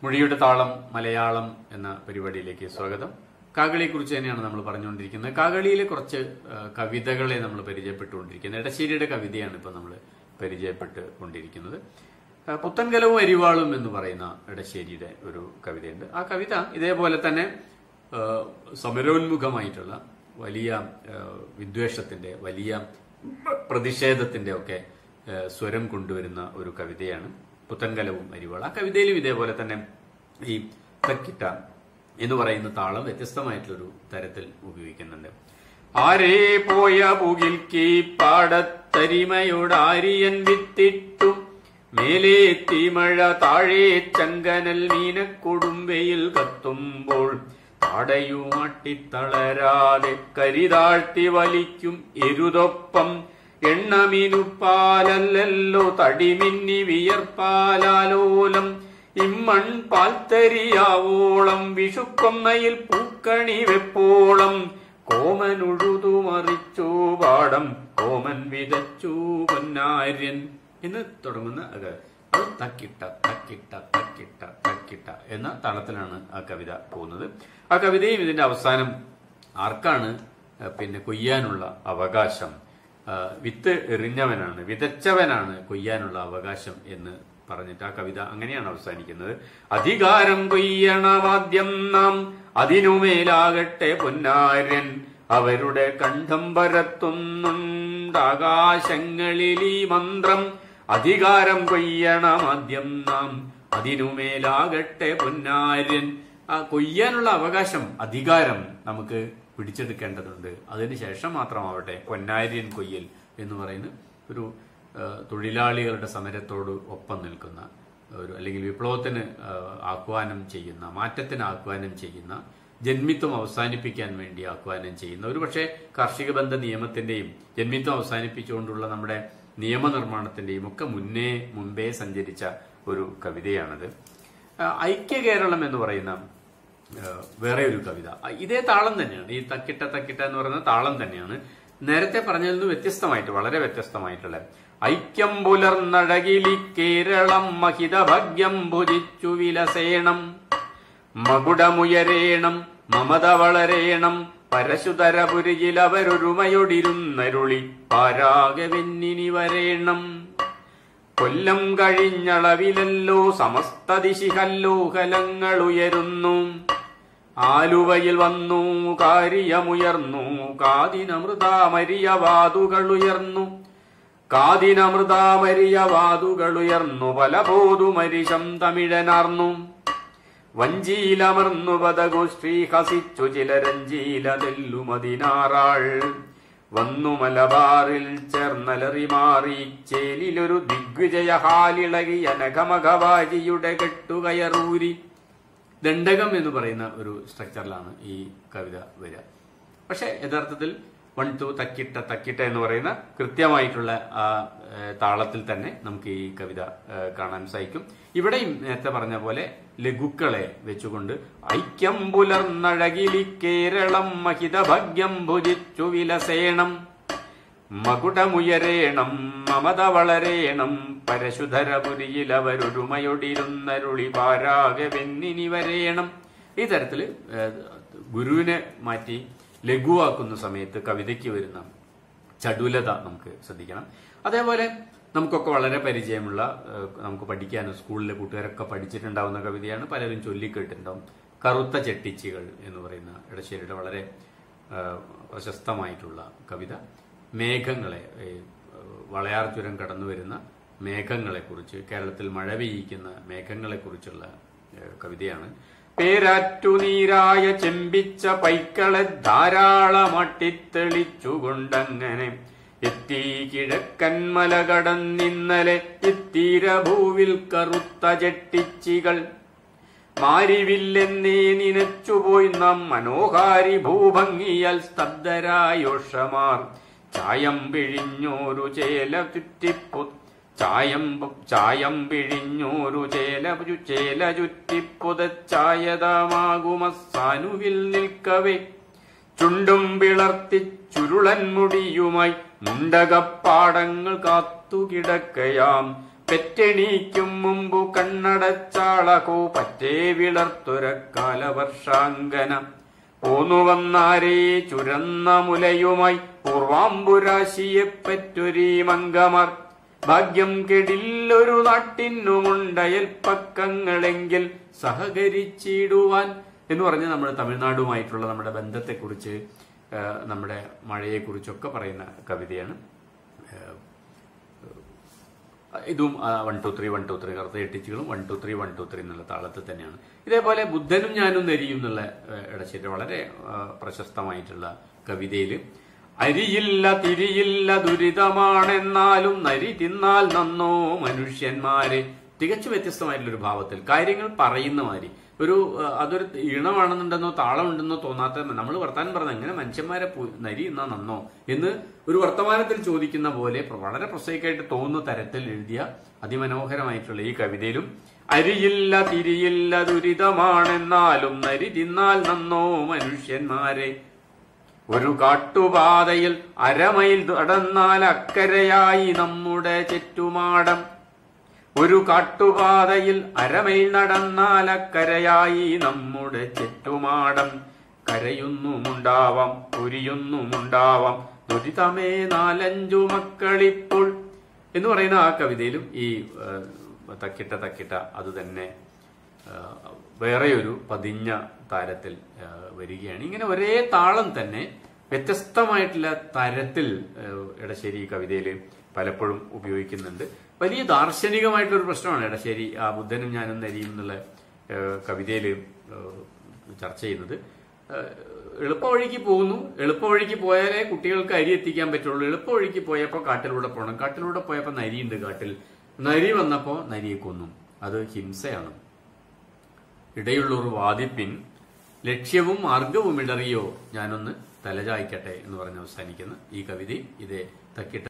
മൊഴിയുടെ താളം മലയാളം എന്ന പരിപാടിയിലേക്ക് സ്വാഗതം കാകളിയെ കുറിച്ച് തന്നെയാണ് നമ്മൾ പറഞ്ഞുകൊണ്ടിരിക്കുന്നത് കാകളിയിലെ കുറച്ച് ആ, കവിതകളെ നമ്മൾ പരിചയപ്പെട്ടുകൊണ്ടിരിക്കുന്നത് എടശ്ശേരിയുടെ കവിതയാണ് ഇപ്പോൾ നമ്മൾ പരിചയപ്പെട്ട് കൊണ്ടിരിക്കുന്നത് ആ, പുത്തൻകലവും അരിവാളും എന്ന് പറയുന്ന എടശ്ശേരിയുടെ ഒരു കവിതയുണ്ട് ആ കവിത ഇതേപോലെ തന്നെ ആ, സമരോന്മുഖമായിട്ടുള്ള വലിയ ആ, വിദ്വേഷത്തിന്റെ വലിയ പ്രതിഷേധത്തിന്റെ ഒക്കെ ആ, സ്വരം കൊണ്ടുവരുന്ന ഒരു കവിതയാണ് പുത്തൻകലവും അരിവാൾ ആ കവിതയിലും ഇതേപോലെ തന്നെ ഈ തക്കിട്ട എന്ന് പറയുന്ന താളം വ്യത്യസ്തമായിട്ടുള്ളൊരു തരത്തിൽ ഉപയോഗിക്കുന്നുണ്ട് ആരേ പോയ പുകിൽക്കി പാടത്തരിമയോടാരിയൻ വിത്തിട്ടു മേലേ തീമഴ താഴെ ചങ്കനൽ മീനക്കൊടുമ്പയിൽ കത്തുമ്പോൾ താടയുമാട്ടിത്തളരാതെ കരിതാഴ്ത്തി വലിക്കും എരുതൊപ്പം എണ്ണമീനുപ്പാലല്ലോ തടിമിന്നി വിയർപ്പാലാലോലം ഇമ്മൺ പാൽത്തരിയാവോളം വിഷുക്കൊന്നയിൽ പൂക്കണി വെപ്പോളം കോമനുഴുതു മറിച്ചു പാടം കോമൻ വിതച്ചു പൊന്നാര്യൻ എന്ന് തുടങ്ങുന്ന അത് അത് തക്കിട്ട തക്കിട്ട തക്കിട്ട തക്കിട്ട എന്ന താളത്തിലാണ് ആ കവിത പോകുന്നത് ആ കവിതയും ഇതിന്റെ അവസാനം ആർക്കാണ് ആ, പിന്നെ കൊയ്യാനുള്ള അവകാശം ആ, വിത്ത് എറിഞ്ഞവനാണ് വിതച്ചവനാണ് കൊയ്യാനുള്ള അവകാശം എന്ന് പറഞ്ഞിട്ട് ആ കവിത അങ്ങനെയാണ് അവസാനിക്കുന്നത് അധികാരം കൊയ്യണമാദ്യം നാം അതിനുമേലാകട്ടെ പൊന്നാര്യൻ അവരുടെ കണ്ഠം പരത്തുന്നുണ്ടാകാശങ്ങളിൽ ഈ മന്ത്രം അധികാരം കൊയ്യണമാദ്യം നാം അതിനുമേലാകട്ടെ പൊന്നാര്യൻ ആ കൊയ്യാനുള്ള അവകാശം അധികാരം നമുക്ക് പിടിച്ചെടുക്കേണ്ടതുണ്ട് അതിനുശേഷം മാത്രമാവട്ടെ പൊന്നാര്യൻ കൊയ്യൽ എന്ന് പറയുന്ന ഒരു ആ, തൊഴിലാളികളുടെ സമരത്തോട് ഒപ്പം നിൽക്കുന്ന ഒരു അല്ലെങ്കിൽ വിപ്ലവത്തിന് ആ, ആഹ്വാനം ചെയ്യുന്ന മാറ്റത്തിന് ആഹ്വാനം ചെയ്യുന്ന ജന്മിത്വം അവസാനിപ്പിക്കാൻ വേണ്ടി ആഹ്വാനം ചെയ്യുന്ന ഒരു പക്ഷേ കാർഷിക ബന്ധ നിയമത്തിന്റെയും ജന്മിത്വം അവസാനിപ്പിച്ചുകൊണ്ടുള്ള നമ്മുടെ നിയമനിർമ്മാണത്തിന്റെയും ഒക്കെ മുന്നേ മുമ്പേ സഞ്ചരിച്ച ഒരു കവിതയാണത് ആ, ഐക്യ കേരളം എന്ന് പറയുന്ന ആ, വേറെ ഒരു കവിത ആ, ഇതേ താളം തന്നെയാണ് ഈ തക്കിട്ട തക്കിട്ട എന്ന് പറയുന്ന താളം തന്നെയാണ് നേരത്തെ പറഞ്ഞതിൽ നിന്ന് വ്യത്യസ്തമായിട്ട് വളരെ വ്യത്യസ്തമായിട്ടുള്ള ഐക്യം പുലർന്നഴകിലി കേരളം മഹിത ഭഗ്യം ഭുജിച്ചു വിലസേണം മകുടമുയരേണം മമത വളരേണം പരശുതരപുരിയിലവരൊരുമയൊടിരുന്നരുളി പാരാകെ വെന്നിനി വരേണം കൊല്ലം കഴിഞ്ഞളവിലല്ലോ സമസ്ത ദിശിഹല്ലോഹലങ്ങൾ ഉയരുന്നു ആലുവയിൽ വന്നു കാര്യമുയർന്നു കാതിനമൃതാമരിയ വാതുകൾ ഉയർന്നു കാതിനമൃതാമരിയ വാതുകൾ ഉയർന്നു പല പോതുമരിശം തമിഴനാർന്നു വഞ്ചിയിലമർന്നു പദഗോഷ്ഠി ഹസിച്ചു ചിലരഞ്ചീല തെല്ലുമതിനാറാൾ വന്നു മലബാറിൽ ചേർന്നലറി മാറി ചേലിലൊരു ദിഗ്വിജയ ഹാലിളകി അനഘമഘവാജിയുടെ കെട്ടുകയറൂരി ദണ്ഡകം എന്ന് പറയുന്ന ഒരു സ്ട്രക്ചറിലാണ് ഈ കവിത വരിക പക്ഷെ യഥാർത്ഥത്തിൽ വൺ ടു തക്കിട്ട തക്കിട്ട എന്ന് പറയുന്ന കൃത്യമായിട്ടുള്ള ആ ഏഹ്, താളത്തിൽ തന്നെ നമുക്ക് ഈ കവിത ഏഹ്, കാണാൻ സാധിക്കും ഇവിടെയും നേരത്തെ പറഞ്ഞ പോലെ ലഘുക്കളെ വെച്ചുകൊണ്ട് ഐക്യം പുലർന്നഴകിലി കേരളം മഹിത ഭഗ്യം ഭുജിച്ചു വിലസേണം മകുടമുയരേണം മമത വളരേണം പരശുധരപുരിയിലവരൊരുമയൊടിരുന്നരുളി പാരാകെ വെന്നിനി വരേണം ഈ തരത്തില് ഏഹ്, ഗുരുവിനെ മാറ്റി ലഘുവാക്കുന്ന സമയത്ത് കവിതയ്ക്ക് വരുന്ന ചടുലത നമുക്ക് ശ്രദ്ധിക്കണം അതേപോലെ നമുക്കൊക്കെ വളരെ പരിചയമുള്ള ഏഹ്, നമുക്ക് പഠിക്കാനും സ്കൂളിലെ കൂട്ടുകാരൊക്കെ പഠിച്ചിട്ടുണ്ടാവുന്ന കവിതയാണ് പലരും ചൊല്ലിക്കേട്ടിട്ടുണ്ടാവും കറുത്ത ചെട്ടിച്ചികൾ എന്ന് പറയുന്ന ഇടശ്ശേരിയുടെ വളരെ ഏഹ്, പ്രശസ്തമായിട്ടുള്ള കവിത മേഘങ്ങളെ ഈ, ഏഹ്, വളയാർ ചുരം കടന്നു വരുന്ന മേഘങ്ങളെ കുറിച്ച് കേരളത്തിൽ മഴ പെയ്യിക്കുന്ന മേഘങ്ങളെ കുറിച്ചുള്ള കവിതയാണ് പേരാറ്റു നീരായ ചെമ്പിച്ച പൈക്കളെ ധാരാളമട്ടിത്തെളിച്ചുകൊണ്ടങ്ങനെ എത്തി കിഴക്കൻ മല കടന്നിന്നലെ ഇത്തീരഭൂവിൽ കറുത്ത ചെട്ടിച്ചികൾ മാരിവില്ലെന്നേ നിനച്ചുപോയി നാം മനോഹാരി ഭൂഭംഗിയാൽ സ്തബ്ധരായോഷമാർ ചായം പിഴിഞ്ഞോരു ചേല ചുറ്റിപ്പു ചായം ചായം പിഴിഞ്ഞോരു ചേല ചേല ചുറ്റിപ്പുതച്ചായതമാകുമസാനുവിൽ നിൽക്കവേ ചുണ്ടും പിളർത്തി ചുരുളൻ മുടിയുമായി മുണ്ടകപ്പാടങ്ങൾ കാത്തുകിടക്കയാം പെറ്റെണീക്കും മുമ്പു കണ്ണടച്ചാളകോ പറ്റേ വിളർത്തൊര കാലവർഷാങ്കന പോന്നുവന്നാരേ ചുരന്ന മുലയുമായി പൂർവാംബുരാശിയെ പറ്റൊരീ മംഗമാർ ഭാഗ്യം കെടില്ലൊരു നാട്ടിനുമുണ്ടയൽ പക്കങ്ങളെങ്കിൽ സഹകരിച്ചിടുവാൻ എന്ന് പറഞ്ഞ് നമ്മൾ തമിഴ്നാടുമായിട്ടുള്ള നമ്മുടെ ബന്ധത്തെക്കുറിച്ച് ആ, നമ്മുടെ മഴയെക്കുറിച്ചൊക്കെ പറയുന്ന കവിതയാണ് ഇതും one two three one two three കറുത്ത എട്ടിച്ചുകളും one two three one two three എന്നുള്ള താളത്തിൽ തന്നെയാണ് ഇതേപോലെ ബുദ്ധനും ഞാനും നെരിയും എന്നുള്ള ഏഹ്, ഇടശ്ശേരി വളരെ ആ, പ്രശസ്തമായിട്ടുള്ള കവിതയിൽ അരിയില്ല തിരിയില്ല ദുരിതമാണെന്നാലും നരി തിന്നാൽ നന്നോ മനുഷ്യന്മാരെ തികച്ചും വ്യത്യസ്തമായിട്ടുള്ള ഒരു ഭാവത്തിൽ കാര്യങ്ങൾ പറയുന്ന മാതിരി ഒരു ആ, അതൊരു ഈണമാണെന്നുണ്ടെന്നോ താളമുണ്ടെന്നോ തോന്നാത്ത നമ്മൾ വർത്താനം പറഞ്ഞ എങ്ങനെ മനുഷ്യന്മാരെ പു- നരി എന്നാ നന്നോ എന്ന് ഒരു വർത്തമാനത്തിൽ ചോദിക്കുന്ന പോലെ പ്ര- വളരെ പ്രസൈക്കായിട്ട് തോന്നുന്ന തരത്തിൽ എഴുതിയ അതിമനോഹരമായിട്ടുള്ള ഈ കവിതയിലും അരിയില്ല തിരിയില്ല ദുരിതമാണെന്നാലും നരി തിന്നാൽ നന്നോ മനുഷ്യന്മാരെ ഒരു കാട്ടുപാതയിൽ അരമൈൽ നടന്നാൽ അക്കരയായി നമ്മുടെ ചുറ്റുമാടം ഒരു കാട്ടുപാതയിൽ അരമൈൽ നടന്നാൽ അക്കരയായി നമ്മുടെ ചുറ്റുമാടം കരയുന്നുമുണ്ടാവാം പുരിയുന്നുമുണ്ടാവാം ദുരിതമേ നാലഞ്ചു മക്കളിപ്പോൾ എന്ന് പറയുന്ന ആ കവിതയിലും ഈ ആ, തക്കിട്ട തക്കിട്ട അത് തന്നെ ആ, വേറെ ഒരു പതിഞ്ഞ താരത്തിൽ ആ, വരികയാണ് ഇങ്ങനെ ഒരേ താളം തന്നെ വ്യത്യസ്തമായിട്ടുള്ള തരത്തിൽ ആ, എടശ്ശേരി ഈ കവിതയിൽ പലപ്പോഴും ഉപയോഗിക്കുന്നുണ്ട് വലിയ ദാർശനികമായിട്ടുള്ള ഒരു പ്രശ്നമാണ് എടശ്ശേരി ആ ബുദ്ധനും ഞാനും നരിയും എന്നുള്ള കവിതയിൽ ചർച്ച ചെയ്യുന്നത് ആ, എളുപ്പവഴിക്ക് പോകുന്നു എളുപ്പവഴിക്ക് പോയാലേ കുട്ടികൾക്ക് അരി എത്തിക്കാൻ പറ്റുള്ളൂ എളുപ്പവഴിക്ക് പോയപ്പോൾ കാട്ടിലൂടെ പോകണം കാട്ടിലൂടെ പോയപ്പോൾ നരിയുണ്ട് കാട്ടിൽ നരി വന്നപ്പോൾ നരിയെ കൊന്നു അത് ഹിംസയാണ് ഇടയുള്ളൊരു വാദിപ്പിൻ ലക്ഷ്യവും മാർഗവും ഇടറിയോ ഞാനൊന്ന് തലചായ്ക്കട്ടെ എന്ന് പറഞ്ഞ് അവസാനിക്കുന്ന ഈ കവിതയും ഇതേ തക്കിട്ട